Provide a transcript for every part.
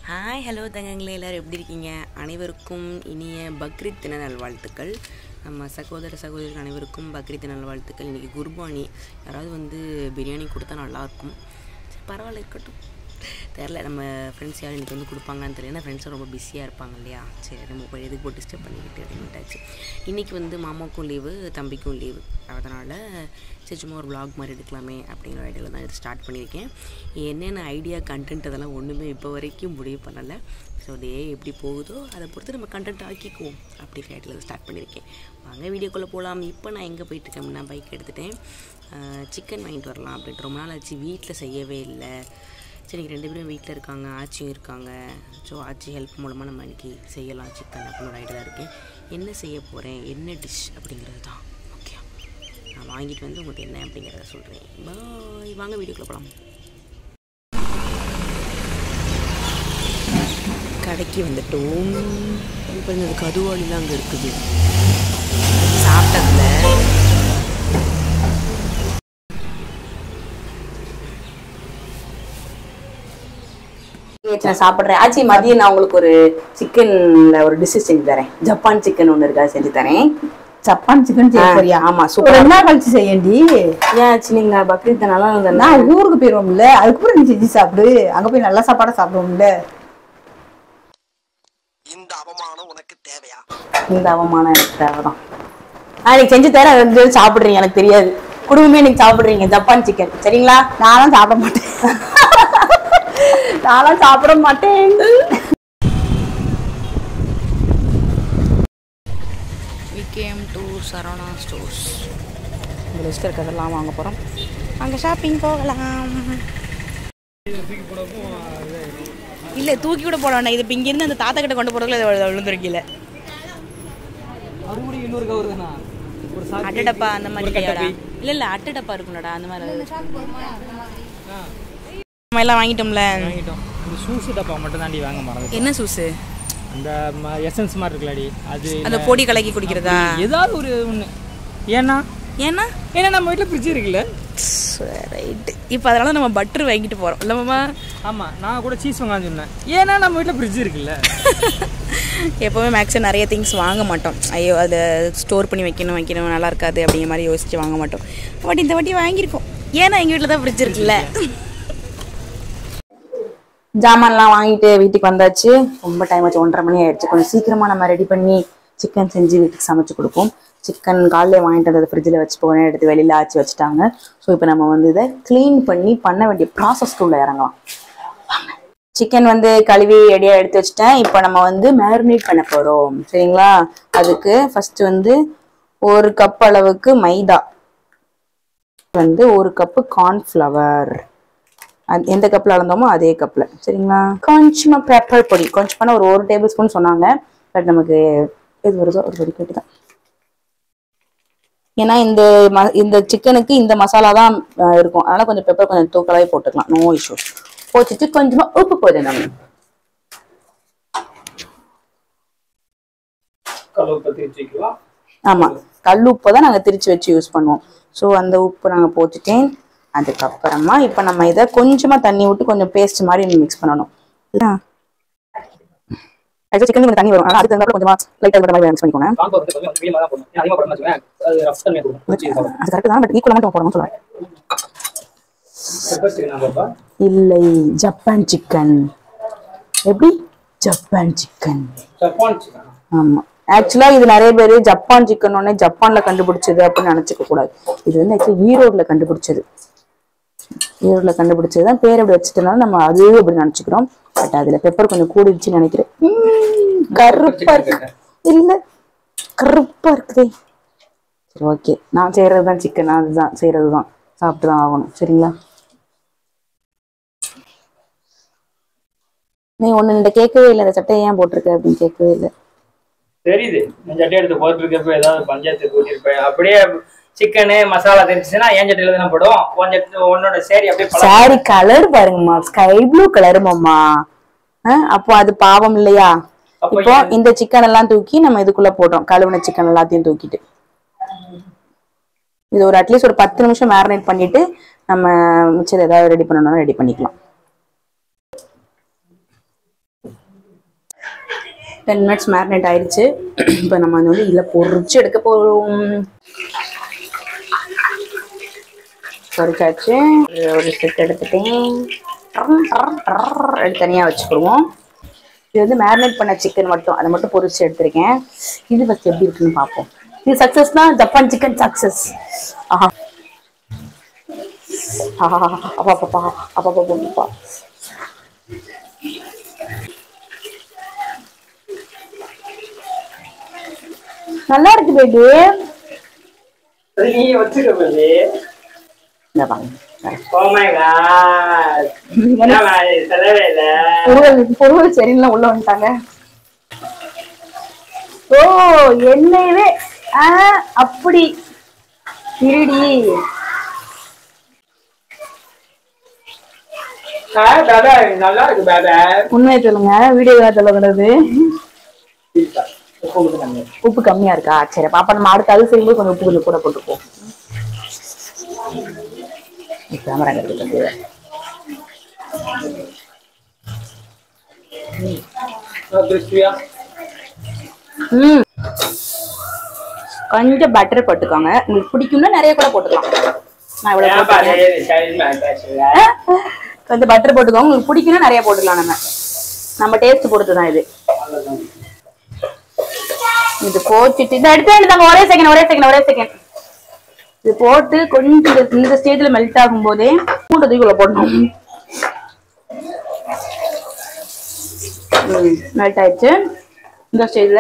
Hi hello தங்கங்களே எல்லோரும் எப்படி இருக்கீங்க அனைவருக்கும் இனிய பக்ரீத் தின நல்வாழ்த்துக்கள் நம்ம சகோதர சகோதரிகள் அனைவருக்கும் பக்ரீத் தின நல்வாழ்த்துக்கள் இன்றைக்கி குர்பானி யாராவது வந்து பிரியாணி கொடுத்தா நல்லாயிருக்கும் சரி பரவாயில்ல இருக்கட்டும் தெரில நம்ம ஃப்ரெண்ட்ஸ் யாரும் இன்றைக்கி வந்து கொடுப்பாங்கன்னு தெரியல ஏன்னா ஃப்ரெண்ட்ஸும் ரொம்ப பிஸியாக இருப்பாங்க இல்லையா சரி நம்ம போய் எதுக்கு போட்டு டிஸ்டர்ப் பண்ணிக்கிட்டு அப்படின்ட்டாச்சு இன்றைக்கி வந்து மாமாவுக்கும் லீவு தம்பிக்கும் லீவு அதனால் சரி சும்மா ஒரு vlog மாதிரி எடுக்கலாமே அப்படிங்கிற ஐடியாவில் தான் இது ஸ்டார்ட் பண்ணியிருக்கேன் என்னென்ன ஐடியா கண்டென்ட் அதெல்லாம் ஒன்றுமே இப்போ வரைக்கும் முடிவு பண்ணலை ஸோ டே எப்படி போகுதோ அதை பொறுத்து நம்ம கண்டென்ட் ஆக்கிக்குவோம் அப்படிங்கிற ஐடியாவில் ஸ்டார்ட் பண்ணியிருக்கேன் வாங்க வீடியோக்குள்ளே போகலாம் இப்போ நான் எங்கே போயிட்டுருக்கேன் அப்படின்னா பைக் எடுத்துட்டேன் சிக்கன் வாங்கிட்டு வரலாம் அப்படின்ட்டு ரொம்ப நாள் ஆச்சு வீட்டில் செய்யவே இல்லை சரி இன்னைக்கு ரெண்டு பேரும் வீட்டில் இருக்காங்க ஆச்சியும் இருக்காங்க ஸோ ஆச்சி ஹெல்ப் மூலமாக நம்ம இன்னைக்கு செய்யலாம் சிக்கன் அப்படின்னு ஒரு ஐடியா இருக்கேன் என்ன செய்ய போகிறேன் என்ன டிஷ் அப்படிங்கிறது தான் ஓகே நான் வாங்கிட்டு வந்து உங்களுக்கு என்ன அப்படிங்கிறத சொல்கிறேன் பாய் வாங்க வீடியோக்குள்ள போகலாம் கடைக்கு வந்துட்டோம் இப்போ இந்த கதுவாளிலாம் அங்கே இருக்குது சாப்பிட்டதுல சரி, நான் சாப்பிட்றேன் ஆச்சி மதியம் நான் உங்களுக்கு ஒரு சிக்கன்ல ஒரு டிஷ் செஞ்சு தரேன் ஜப்பான் சிக்கன் ஒன்று இருக்கா செஞ்சு தரேன் ஜப்பான் சிக்கன் செய்ய போறியா ஆமா ஒரு சூப்பர் ரெண்டு நாள் கழிச்சு செய்யண்டி ஏன் ஆச்சி நீங்க பக்ரீத் நல்லா இருந்தேன்னா நான் ஊருக்கு போயிருவோம்ல அதுக்கப்புறம் நீ செஞ்சு சாப்பிடு அங்க போய் நல்ல சாப்பாடா சாப்பிடுவோம்ல இந்த அவமானம் உனக்கு தேவையா இந்த அவமானம் எனக்கு தேவைதான் ஆ நீங்க செஞ்சு தரேன் ரெண்டு பேரும் சாப்பிடுறீங்க எனக்கு தெரியாது குடும்பமே நீங்க சாப்பிடுறீங்க ஜப்பான் சிக்கன் சரிங்களா நானும் சாப்பிட மாட்டேன் நானும் சாப்பிட மாட்டேன் we came to Saravana stores இந்த லிஸ்ட் இருக்கிறதெல்லாம் வாங்க போறோம் அங்கே ஷாப்பிங் போகலாம் இல்லை தூக்கி கூட போட வேண்டாம் இது இப்போ இங்கேருந்து அந்த தாத்தா கிட்ட கொண்டு போகிறதுக்குள்ள இது விழுந்துருக்கீல அட்டடப்பா அந்த மாதிரி இல்லையாடா இல்லை இல்லை அட்டடப்பா இருக்கும்லடா அந்த மாதிரி நம்ம எல்லாம் வாங்கிட்டோம்ல வாங்கிட்டோம் இந்த சூசு டப்பா மட்டும் தாண்டி வாங்க மறந்து என்ன சூஸு அந்த எசன்ஸ் மாதிரி இருக்குல்லடி அது அந்த பொடி கலக்கி குடிக்கிறதா ஏதாவது ஒரு ஒன்று ஏன்னா ஏன்னா ஏன்னா நம்ம வீட்டில் ஃப்ரிட்ஜ் இருக்குல்ல ரைட்டு இப்போ அதனால நம்ம பட்டர் வாங்கிட்டு போகிறோம் இல்லை மாமா ஆமாம் நான் கூட சீஸ் வாங்கலாம்னு சொன்னேன் ஏன்னா நம்ம வீட்டில் ஃப்ரிட்ஜ் இருக்குல்ல எப்போவுமே மேக்ஸிமம் நிறைய திங்ஸ் வாங்க மாட்டோம் ஐயோ அதை ஸ்டோர் பண்ணி வைக்கணும் வைக்கணும் நல்லா இருக்காது அப்படிங்கிற மாதிரி யோசிச்சு வாங்க மாட்டோம் பட் இந்த வாட்டி வாங்கியிருக்கோம் ஏன்னா எங்கள் வீட்டில் தான் ஃப்ரிட்ஜ் இருக்குல்ல ஜாமான்லாம் வாங்கிட்டு வீட்டுக்கு வந்தாச்சு ரொம்ப டைம் ஆச்சு ஒன்றரை மணி ஆயிடுச்சு கொஞ்சம் சீக்கிரமா நம்ம ரெடி பண்ணி சிக்கன் செஞ்சு வீட்டுக்கு சமைச்சு கொடுப்போம் சிக்கன் காலையில வாங்கிட்டு வந்தது ஃப்ரிட்ஜில் வச்சு போனேன் எடுத்து வெளியில ஆச்சு வச்சுட்டாங்க ஸோ இப்போ நம்ம வந்து இதை க்ளீன் பண்ணி பண்ண வேண்டிய ப்ராசஸ்க்குள்ள இறங்கலாம் சிக்கன் வந்து கழுவி ரெடியாக எடுத்து வச்சுட்டேன் இப்போ நம்ம வந்து மேரினேட் பண்ண போகிறோம் சரிங்களா அதுக்கு ஃபர்ஸ்ட் வந்து ஒரு கப் அளவுக்கு மைதா வந்து ஒரு கப்பு கார்ன்ஃப்ளவர் அது எந்த கப்பில் அளந்தோமோ அதே கப்பில் சரிங்களா கொஞ்சமாக பெப்பர் பொடி கொஞ்சமாக ஒரு ஒரு டேபிள் ஸ்பூன் சொன்னாங்க பட் நமக்கு எது வருதோ ஒரு பொடி கேட்டு தான் ஏன்னா இந்த ம இந்த சிக்கனுக்கு இந்த மசாலா தான் அஹ், இருக்கும் அதனால கொஞ்சம் பெப்பர் கொஞ்சம் தூக்கலாவே போட்டுக்கலாம் நோ இஷ்யூஸ் போட்டுட்டு கொஞ்சமா உப்பு போதும் நம்ம கலவு பற்றி வச்சுக்கலாம் ஆமா கல் உப்பை தான் நாங்கள் திரிச்சு வச்சு யூஸ் பண்ணுவோம் ஸோ அந்த உப்பு நாங்கள் போட்டுட்டேன் அதுக்கப்புறமா இப்போ நம்ம இதை கொஞ்சமா தண்ணி விட்டு கொஞ்சம் பேஸ்ட் மாதிரி மிக்ஸ் பண்ணணும் ஆக்சுவலி சிக்கன் கொஞ்சம் தண்ணி வரும் ஆனால் அதுக்கு தகுந்தாப்புல கொஞ்சமா லைட்டாக இருக்கிற மாதிரி மிக்ஸ் பண்ணிக்கோங்க காம்போ வந்து கொஞ்சம் மீடியமாக தான் போடணும் அதிகமாக போடணும்னு வச்சுக்கோங்க அது ரஃப் தன்மை கொடுக்கும் அது கரெக்ட் தான் பட் ஈக்குவலாக மட்டும் போடணும்னு சொல்லுவேன் பெப்பர் சிக்கன் நம்ம இல்லை ஜப்பான் சிக்கன் எப்படி ஜப்பான் சிக்கன் ஜப்பான் சிக்கன் ஆமா ஆக்சுவலா இது நிறைய பேர் ஜப்பான் சிக்கன் உடனே ஜப்பான்ல கண்டுபிடிச்சது அப்படின்னு நினைச்சுக்க கூடாது இது வந்து ஆக்சுவலி ஈரோட்ல கண்டுபிடிச்சது ஈரோட்ல கண்டுபிடிச்சது தான் பேர் அப்படி வச்சுட்டனால நம்ம அது அப்படி நினைச்சுக்கிறோம் பட் அதுல பெப்பர் கொஞ்சம் கூடிடுச்சுன்னு நினைக்கிறேன் உம், கருப்பா இருக்கு இல்ல கருப்பா இருக்குதே சரி ஓகே நான் செய்யறது தான் சிக்கன் அதுதான் செய்யறது தான் சாப்பிட்டு தான் ஆகணும் சரிங்களா நீ ஒண்ணு இந்த கேட்கவே இல்லை இந்த சட்டையை ஏன் போட்டிருக்க அப்படின்னு கேட்கவே இல்லை தெரியுது நான் சட்டை எடுத்து போட்டுருக்கப்ப ஏதாவது பஞ்சாயத்து கூட்டியிருப்பேன் அப்படியே சிக்கனு மசாலா தெரிஞ்சுச்சுன்னா என் சட்டையில தானே போடும் உன் சட்டை உன்னோட சேரி அப்படியே பழக்கம். சாரி கலர் பாருங்கம்மா ஸ்கை ப்ளூ கலர் மாமா அப்போ அது பாவம் இல்லையா அப்போ இப்போ இந்த சிக்கன் எல்லாம் தூக்கி நம்ம இதுக்குள்ள போட்டோம் கழுவுன சிக்கன் எல்லாத்தையும் தூக்கிட்டு இது ஒரு அட்லீஸ்ட் ஒரு பத்து நிமிஷம் மேரினேட் பண்ணிட்டு நம்ம மிச்சம் ஏதாவது ரெடி பண்ணணும்னா ரெடி பண்ணிக்கலாம் டென் மினிட்ஸ் மேரினேட் ஆயிடுச்சு இப்போ நம்ம வந்து வந்து இதில் பொரிச்சு எடுக்க போகிறோம் பொரிச்சாச்சு ஒரு செட் எடுத்துட்டேன் டர்ரம், டர்ரம், டர்ரம் எடுத்து தனியாக வச்சுக்கிடுவோம் இது வந்து மேரினேட் பண்ண சிக்கன் மட்டும் அதை மட்டும் பொரிச்சு எடுத்திருக்கேன் இது ஃபஸ்ட் எப்படி இருக்குன்னு பார்ப்போம் இது சக்ஸஸ்னா ஜப்பான் சிக்கன் சக்ஸஸ் ஆஹா ஆஹா அப்பா அப்பா அப்பா அப்பா அப்பா நல்லா இருக்கு பேபி நீ வச்சுக்க baby. இந்த பாருங்க Oh my god. என்னம்மா, இது சொல்லவே இல்ல. பொருள் பொருள் சரியில்லை உள்ள வந்துட்டாங்க ஓ என்னையவே ஆ அப்படி இருடி ஆ, தாதா, இது நல்லா இருக்கு பாபா. உண்மையை சொல்லுங்க வீடியோ சொல்லக்கூடாது உப்பு மட்டும் கம்மி. உப்பு கம்மியா இருக்கா சரி பாப்பா நம்ம அடுத்த அது செய்யும்போது கொஞ்சம் உப்பு கொஞ்சம் கூட போட்டுப்போம் கேமரா கிடைக்கிறது ஆ, crispy-ஆ? ம் கொஞ்சம் பட்டர் போட்டுக்கோங்க உங்களுக்கு பிடிக்கும்னா நிறைய கூட போட்டுக்கலாம் நான் இவ்வளவு ஏன்பா, போட்டுக்கிறேன். இது Chinese man பேசுற? கொஞ்சம் பட்டர் போட்டுக்கோங்க உங்களுக்கு பிடிக்கும்னா நிறைய போட்டுக்கலாம் நம்ம நம்ம டேஸ்ட் பொறுத்து தான் இது அவ்வளவுதான். இது போட்டுட்டு இதை எடுத்து எடுத்தாங்க ஒரே செகண்ட் ஒரே செகண்ட் ஒரே செகண்ட் இது போட்டு கொஞ்சம் இது- இந்த ஸ்டேஜ்ல மெல்ட் ஆகும் போதே பூண்டு தூக்கிக்குள்ள போடணும் மெல்ட் ஆயிடுச்சு இந்த ஸ்டேஜ்ல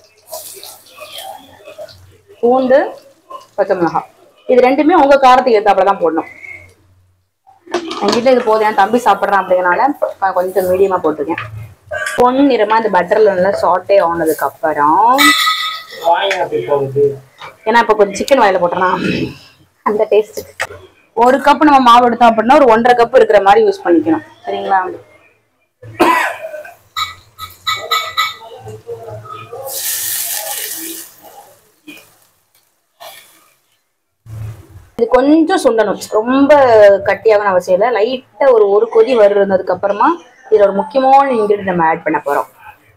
பூண்டு பச்சை மிளகாய் இது ரெண்டுமே உங்க காரத்துக்கு ஏத்தாப்புல தான் போடணும் என்கிட்ட இது போதும் என் தம்பி சாப்பிட்றான் அப்படிங்கறனால நான் கொஞ்சம் மீடியமா போட்டிருக்கேன் பொன் நிறமா இந்த பட்டர்ல நல்லா சாட்டே ஆனதுக்கு அப்புறம் வாங்க அப்படி போகுது ஏன்னா இப்போ கொஞ்சம் சிக்கன் வாயில போட்டோம்னா அந்த டேஸ்ட் ஒரு கப் நம்ம மாவு எடுத்தோம் அப்படின்னா ஒரு ஒன்றரை கப் இருக்கிற மாதிரி யூஸ் பண்ணிக்கணும் சரிங்களா இது கொஞ்சம் சுண்டணும் ரொம்ப கட்டியாகணும் அவசியம் இல்லை லைட்டா ஒரு ஒரு கொதி வருனதுக்கு அப்புறமா இதுல ஒரு முக்கியமான இன்கிரிடியன்ட் நம்ம ஆட் பண்ண போறோம்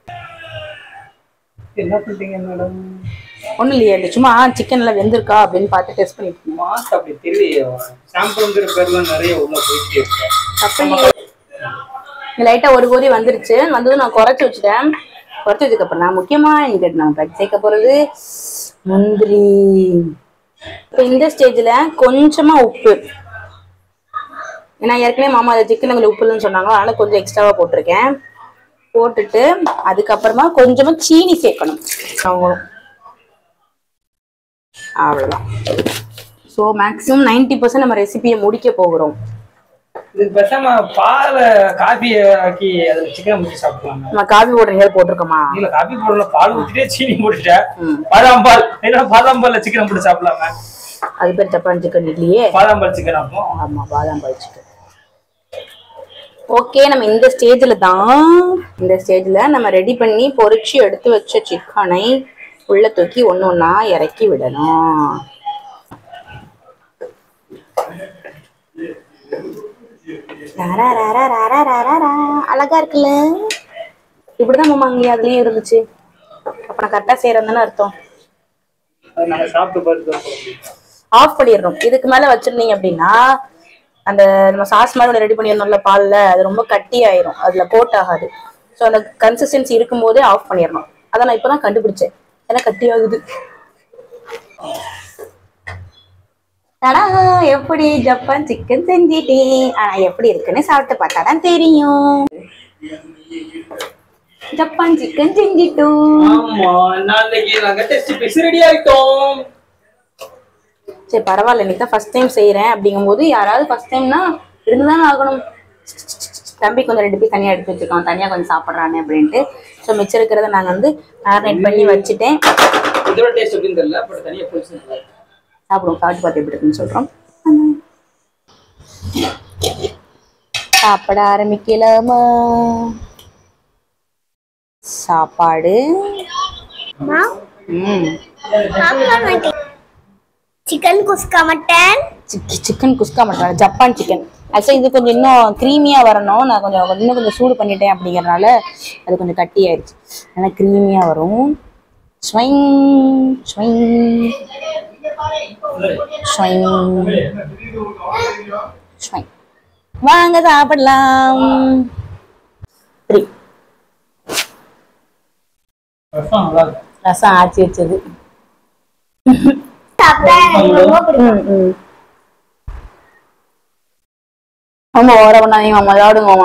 என்ன பண்றீங்க மேடம் ஒண்ணும் இல்லையா இந்த சும்மா சிக்கன்ல வெந்திருக்கா அப்படின்னு பார்த்து டெஸ்ட் பண்ணிட்டு இருக்கோம். மாஸ் அப்படி தெரியலையே சாம்பிள்ங்கிற பேர்ல நிறைய உள்ள போயிட்டே இருக்கேன் தப்பு லைட்டா ஒரு கொதி வந்துருச்சு வந்ததும் நான் குறைச்சி வச்சுட்டேன் குறைச்சி வச்சதுக்கு அப்புறம் நான் முக்கியமா இன்கிட்ட நம்ம பேக் சேர்க்க போறது முந்திரி இப்போ இந்த ஸ்டேஜ்ல கொஞ்சமா உப்பு ஏன்னா ஏற்கனவே மாமா அதை சிக்கன் கொஞ்சம் உப்பு இல்லைன்னு சொன்னாங்க அதனால கொஞ்சம் எக்ஸ்ட்ராவா போட்டிருக்கேன் போட்டுட்டு அதுக்கப்புறமா கொஞ்சமா சீனி சேர்க்கணும் அவங்களும் அவ்வளவுதான் ஸோ மேக்ஸிமம் நைன்டி பர்சன்ட் நம்ம ரெசிபியை முடிக்க போகிறோம் இது பேசாம பாலை காபி ஆக்கி அதுல சிக்கன் முக்கி சாப்பிடலாம் நம்ம காபி போடுற எங்கேயாவது போட்டிருக்கோமா இல்ல காபி போடல பால் ஊத்திட்டே சீனி போட்டுட்டேன் ம். பாதாம் பால் என்ன பாதாம் பால்ல சிக்கன் போட்டு சாப்பிடலாமா அது பேர் ஜப்பான் சிக்கன் இல்லையே பாதாம் பால் சிக்கன் அப்போ ஆமா பாதாம் பால் சிக்கன் ஓகே நம்ம இந்த ஸ்டேஜ்ல தான் இந்த ஸ்டேஜ்ல நம்ம ரெடி பண்ணி பொரிச்சு எடுத்து வச்ச சிக்கனை உள்ள தூக்கி ஒண்ணு ஒண்ணா இறக்கி விடணும் ரரரரரரரரரா. அழகா இருக்குல்ல இப்படிதான் மாமா அங்கே அதுலயும் இருந்துச்சு அப்ப நான் கரெக்டா செய்யறதுன்னு அர்த்தம் அது நாங்க சாப்பிட்டு பார்த்து ஆஃப் பண்ணிடணும் இதுக்கு மேல வச்சிருந்தீங்க அப்படின்னா அந்த நம்ம சாஸ் மாதிரி ரெடி பண்ணிடணும்ல பால்ல அது ரொம்ப கட்டி ஆயிரும் அதுல கோட் ஆகாது ஸோ அந்த கன்சிஸ்டன்சி இருக்கும்போதே ஆஃப் பண்ணிடணும் அதை நான் இப்பதான் கண்டுபிடிச்சேன் ஏன்னா கட்டி ஆகுது ஆனா எப்படி ஜப்பான் சிக்கன் செஞ்சிட்டேன் ஆனா எப்படி இருக்குன்னு சாப்பிட்டு பார்த்தா தான் தெரியும் ஜப்பான் சிக்கன் செஞ்சிட்டோம் ஆமா நாளைக்கு நாங்க டெஸ்ட் பேசி ரெடி ஆயிட்டோம் சரி பரவாயில்ல இன்னைக்கு தான் ஃபர்ஸ்ட் டைம் செய்கிறேன் அப்படிங்கும்போது யாராவது ஃபர்ஸ்ட் டைம்னா இருந்துதானே ஆகணும் தம்பி கொஞ்சம் ரெண்டு பேர் தனியாக எடுத்து வச்சுருக்கோம் தனியாக கொஞ்சம் சாப்பிட்றானே அப்படின்ட்டு ஸோ மிச்சம் இருக்கிறத நாங்கள் வந்து மேரினேட் பண்ணி வச்சுட்டேன் இதோட டேஸ்ட் எப்படின்னு தெரியல பட் தனியா போயிடுச்சு நல்லா இருக்கு. சாப்பிடுவோம் சாப்பிட்டு பார்த்து எப்படி இருக்குன்னு சொல்கிறோம் சாப்பிட ஆரம்பிக்கலாமா சாப்பாடு ம் chicken kuska mutton chicken kuska mutton Japan chicken actually இது கொஞ்சம் இன்னும் க்ரீமியா வரணும் நான் கொஞ்சம் இன்னும் கொஞ்சம் சூடு பண்ணிட்டேன் அப்படிங்கறதுனால அது கொஞ்சம் கட்டி ஆயிடுச்சு நல்லா க்ரீமியா வரும் ஸ்வைங் ஸ்வைங் ஸ்வைங் ஸ்வைங் வாங்க சாப்பிடலாம் த்ரீ ரசம் நல்லா இருக்கும் ரசம் ஆச்சி வச்சது ம், ம். ஆமா ஓர பண்ணாதீங்க மாமா விளையாடுங்க மாமா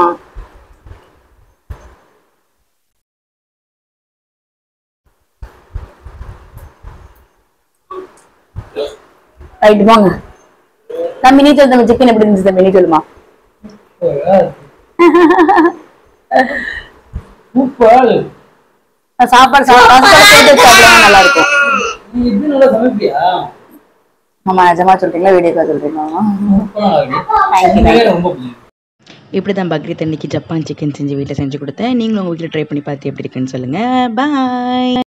ரைட் போங்க தம்பி நீ சொல்லு தம்பி சிக்கன் எப்படி இருந்துச்சு தம்பி நீ சொல்லுமா சூப்பர் நான் சாப்பாடு சாப்பிட்டா சேர்த்து சாப்பிடுவாங்க நல்லா இருக்கும் நீ இது நல்லா சமைப்பியா மாமா நிஜமா சொல்றீங்களா வீடியோக்கா சொல்றீங்களா சூப்பரா இருக்கு தேங்க்யூ எனக்கு ரொம்ப பிடிக்கும் இப்படி தான் பக்ரீத் அன்னைக்கு ஜப்பான் சிக்கன் செஞ்சு வீட்டில் செஞ்சு கொடுத்தேன் நீங்களும் உங்கள் வீட்டில் ட்ரை பண்ணி பார்த்து எப்படி இருக்குன்னு சொல்லுங்கள் பாய்